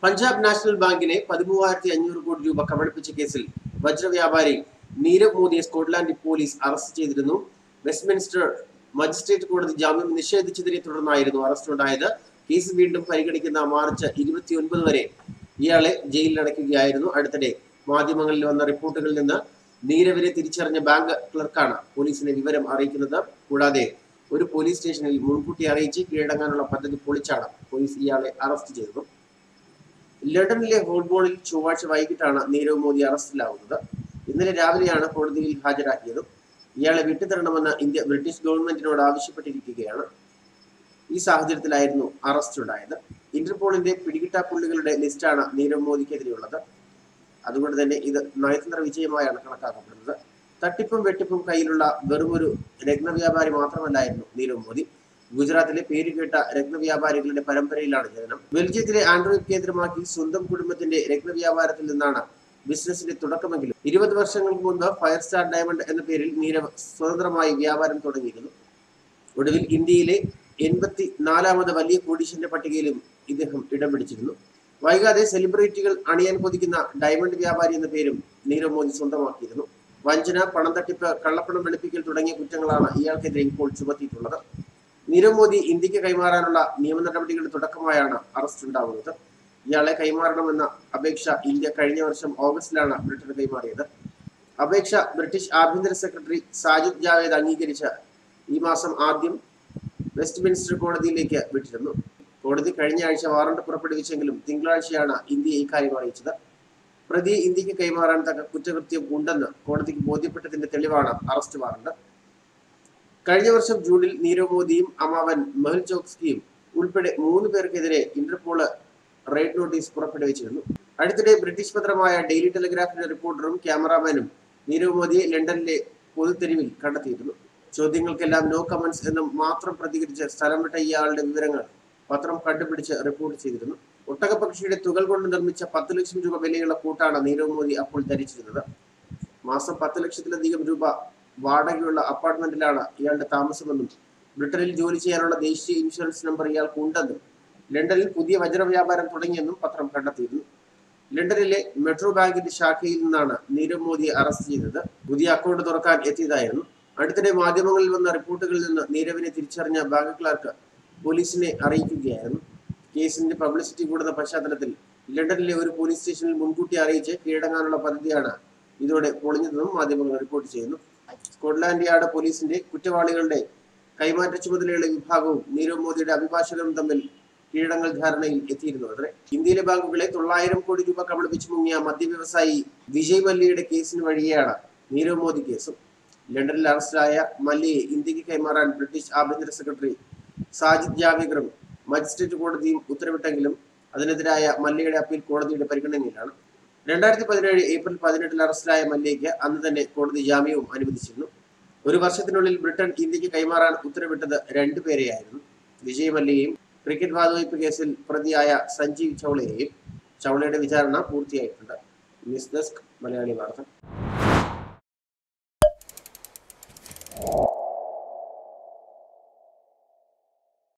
Punjab national ബാങ്കിലെ പതിമൂവായിരത്തി അഞ്ഞൂറ് കോടി രൂപ കബളിപ്പിച്ച കേസിൽ വജ്രവ്യാപാരി നീരവ് മോദിയെ സ്കോട്ട്ലാൻഡ് പോലീസ് അറസ്റ്റ് ചെയ്തിരുന്നു വെസ്റ്റ്മിൻസ്റ്റർ മജിസ്ട്രേറ്റ് കോടതി ജാമ്യം നിഷേധിച്ചതിനെ തുടർന്നായിരുന്നു അറസ്റ്റ് ഉണ്ടായത് കേസ് വീണ്ടും പരിഗണിക്കുന്ന മാർച്ച് ഇരുപത്തിയൊൻപത് വരെ ഇയാളെ ജയിലിൽ അടയ്ക്കുകയായിരുന്നു അടുത്തിടെ മാധ്യമങ്ങളിൽ വന്ന റിപ്പോർട്ടുകളിൽ നിന്ന് നീരവിനെ തിരിച്ചറിഞ്ഞ ബാങ്ക് ക്ലർക്കാണ് പോലീസിനെ വിവരം അറിയിക്കുന്നത് കൂടാതെ ഒരു പോലീസ് സ്റ്റേഷനിൽ മുൻകൂട്ടി അറിയിച്ച് കീഴടങ്ങാനുള്ള പദ്ധതി പൊളിച്ചാണ് പോലീസ് ഇയാളെ അറസ്റ്റ് ചെയ്തത് ലണ്ടനിലെ ഹോൾബോളിൽ ചൊവ്വാഴ്ച വൈകിട്ടാണ് നീരവ് മോദി അറസ്റ്റിലാവുന്നത് ഇന്നലെ രാവിലെയാണ് കോടതിയിൽ ഹാജരാക്കിയത് ഇയാളെ വിട്ടുതരണമെന്ന് ഇന്ത്യ ബ്രിട്ടീഷ് ഗവൺമെന്റിനോട് ആവശ്യപ്പെട്ടിരിക്കുകയാണ് ഈ സാഹചര്യത്തിലായിരുന്നു അറസ്റ്റ് ഉണ്ടായത് ഇന്റർപോളിന്റെ പിടികിട്ടാപ്പുള്ളികളുടെ ലിസ്റ്റാണ് നീരവ് മോദിക്കെതിരെയുള്ളത് അതുകൊണ്ട് തന്നെ ഇത് നയതന്ത്ര വിജയമായാണ് കണക്കാക്കപ്പെടുന്നത് തട്ടിപ്പും വെട്ടിപ്പും കയ്യിലുള്ള വെറുമൊരു രത്നവ്യാപാരി മാത്രമല്ലായിരുന്നു നീരവ് മോദി ഗുജറാത്തിലെ പേരുകേട്ട രത്നവ്യാപാരികളുടെ പരമ്പരയിലാണ് ജനനം ബെൽജിയത്തിലെ ആൻഡ്രോയിഡ് കേന്ദ്രമാക്കി സ്വന്തം കുടുംബത്തിന്റെ രത്നവ്യാപാരത്തിൽ നിന്നാണ് ബിസിനസിന്റെ തുടക്കമെങ്കിലും ഇരുപത് വർഷങ്ങൾക്ക് മുൻപ് ഫയർ സ്റ്റാർ ഡയമണ്ട് എന്ന പേരിൽ നീരവ് സ്വതന്ത്രമായി വ്യാപാരം തുടങ്ങിയിരുന്നു ഒടുവിൽ ഇന്ത്യയിലെ എൺപത്തി നാലാമത് വലിയ കോടീശ്വരന്റെ പട്ടികയിലും ഇദ്ദേഹം ഇടം പിടിച്ചിരുന്നു വൈകാതെ സെലിബ്രിറ്റികൾ അണിയാൻ കൊതിക്കുന്ന ഡയമണ്ട് വ്യാപാരി എന്ന പേരും നീരവ് മോദി സ്വന്തമാക്കിയിരുന്നു വഞ്ചന പണം തട്ടിപ്പ് കള്ളപ്പണം വെളുപ്പിക്കൽ തുടങ്ങിയ കുറ്റങ്ങളാണ് ഇയാൾക്കെതിരെ ഇപ്പോൾ ചുമത്തിയിട്ടുള്ളത് നീരവ് മോദി ഇന്ത്യക്ക് കൈമാറാനുള്ള നിയമ നടപടികളുടെ തുടക്കമായാണ് അറസ്റ്റ് ഉണ്ടാവുന്നത് ഇയാളെ കൈമാറണമെന്ന അപേക്ഷ ഇന്ത്യ കഴിഞ്ഞ വർഷം ഓഗസ്റ്റിലാണ് ബ്രിട്ടന് കൈമാറിയത് അപേക്ഷ ബ്രിട്ടീഷ് ആഭ്യന്തര സെക്രട്ടറി സാജിദ് ജാവേദ് അംഗീകരിച്ച ഈ മാസം ആദ്യം വെസ്റ്റ്മിൻസ്റ്റർ കോടതിയിലേക്ക് വിട്ടിരുന്നു കോടതി കഴിഞ്ഞ ആഴ്ച വാറണ്ട് പുറപ്പെടുവിച്ചെങ്കിലും തിങ്കളാഴ്ചയാണ് ഇന്ത്യയെ ഇക്കാര്യം അറിയിച്ചത് പ്രതിയെ ഇന്ത്യക്ക് കൈമാറാൻ തക്ക കുറ്റകൃത്യം ഉണ്ടെന്ന് കോടതിക്ക് ബോധ്യപ്പെട്ടതിന്റെ തെളിവാണ് അറസ്റ്റ് വാറണ്ട് കഴിഞ്ഞ വർഷം ജൂണിൽ നീരവ് മോദിയും അമാവൻ മെഹൽ ചോക്സ്കിയും ഉൾപ്പെടെ മൂന്ന് പേർക്കെതിരെ ഇന്റർപോള് റെയ്ഡ് നോട്ടീസ് പുറപ്പെടുവിച്ചിരുന്നു അടുത്തിടെ ബ്രിട്ടീഷ് പത്രമായ ഡെയിലി ടെലിഗ്രാഫിന്റെ റിപ്പോർട്ടറും ക്യാമറാമാനും നീരവ് മോദിയെ ലണ്ടനിലെ പൊതുതെരുവിൽ കണ്ടെത്തിയിരുന്നു ചോദ്യങ്ങൾക്കെല്ലാം നോ കമന്റ്സ് എന്ന് മാത്രം പ്രതികരിച്ച് സ്ഥലം വിട്ട ഇയാളുടെ വിവരങ്ങൾ പത്രം കണ്ടുപിടിച്ച് റിപ്പോർട്ട് ചെയ്തിരുന്നു ഒട്ടകപക്ഷിയുടെ തുകൽ കൊണ്ട് നിർമ്മിച്ച പത്ത് ലക്ഷം രൂപ വിലയുള്ള കൂട്ടാണ് നീരവ് മോദി അപ്പോൾ ധരിച്ചിരുന്നത് മാസം പത്ത് ലക്ഷത്തിലധികം രൂപ വാടകയുള്ള അപ്പാർട്ട്മെന്റിലാണ് ഇയാളുടെ താമസമെന്നും ബ്രിട്ടനിൽ ജോലി ചെയ്യാനുള്ള ദേശീയ ഇൻഷുറൻസ് നമ്പർ ഇയാൾക്ക് ഉണ്ടെന്നും ലണ്ടനിൽ പുതിയ വജ്ര വ്യാപാരം തുടങ്ങിയെന്നും പത്രം കണ്ടെത്തിയിരുന്നു ലണ്ടനിലെ മെട്രോ ബാങ്കിന്റെ ശാഖയിൽ നിന്നാണ് നീരവ് മോദിയെ അറസ്റ്റ് ചെയ്തത് പുതിയ അക്കൗണ്ട് തുറക്കാൻ എത്തിയതായിരുന്നു അടുത്തിടെ മാധ്യമങ്ങളിൽ വന്ന റിപ്പോർട്ടുകളിൽ നിന്ന് നീരവിനെ തിരിച്ചറിഞ്ഞ ബാങ്ക് ക്ലർക്ക് പോലീസിനെ അറിയിക്കുകയായിരുന്നു കേസിന്റെ പബ്ലിസിറ്റി കൂടുന്ന പശ്ചാത്തലത്തിൽ ലണ്ടനിലെ ഒരു പോലീസ് സ്റ്റേഷനിൽ മുൻകൂട്ടി അറിയിച്ച് കീഴടങ്ങാനുള്ള പദ്ധതിയാണ് ഇതോടെ പൊളിഞ്ഞതെന്നും മാധ്യമങ്ങൾ റിപ്പോർട്ട് ചെയ്യുന്നു സ്കോട്ട്ലാൻഡ് യാർഡ് പോലീസിന്റെ കുറ്റവാളികളുടെ കൈമാറ്റ ചുമതലയുള്ള വിഭാഗവും നീരവ് മോദിയുടെ അഭിഭാഷകരും തമ്മിൽ കീഴടങ്ങൽ ധാരണയിൽ എത്തിയിരുന്നു അത്രേ ഇന്ത്യയിലെ ബാങ്കുകളെ തൊള്ളായിരം കോടി രൂപ കബളിപ്പിച്ച് മുങ്ങിയ മദ്യ വ്യവസായി വിജയ് മല്യയുടെ കേസിന് വഴിയാണ് നീരവ് മോദി കേസും ലണ്ടനിൽ അറസ്റ്റിലായ മല്യയെ ഇന്ത്യക്ക് കൈമാറാൻ ബ്രിട്ടീഷ് ആഭ്യന്തര സെക്രട്ടറി സാജിദ് ജാവേഗറും മജിസ്ട്രേറ്റ് കോടതിയും ഉത്തരവിട്ടെങ്കിലും അതിനെതിരായ മല്യയുടെ അപ്പീൽ കോടതിയുടെ പരിഗണനയിലാണ് രണ്ടായിരത്തി പതിനേഴ് ഏപ്രിൽ പതിനെട്ടിൽ അറസ്റ്റിലായ മല്യയ്ക്ക് അന്ന് തന്നെ കോടതി ജാമ്യവും അനുവദിച്ചിരുന്നു ഒരു വർഷത്തിനുള്ളിൽ ബ്രിട്ടൻ ഇന്ത്യക്ക് കൈമാറാൻ ഉത്തരവിട്ടത് രണ്ടുപേരെയായിരുന്നു വിജയ് മല്യയെയും ക്രിക്കറ്റ് വാതുവയ്പ് കേസിൽ പ്രതിയായ സഞ്ജീവ് ചൗളയെയും ചൗളയുടെ വിചാരണ പൂർത്തിയായിട്ടുണ്ട് ന്യൂസ് ഡെസ്ക് മലയാളി വാർത്ത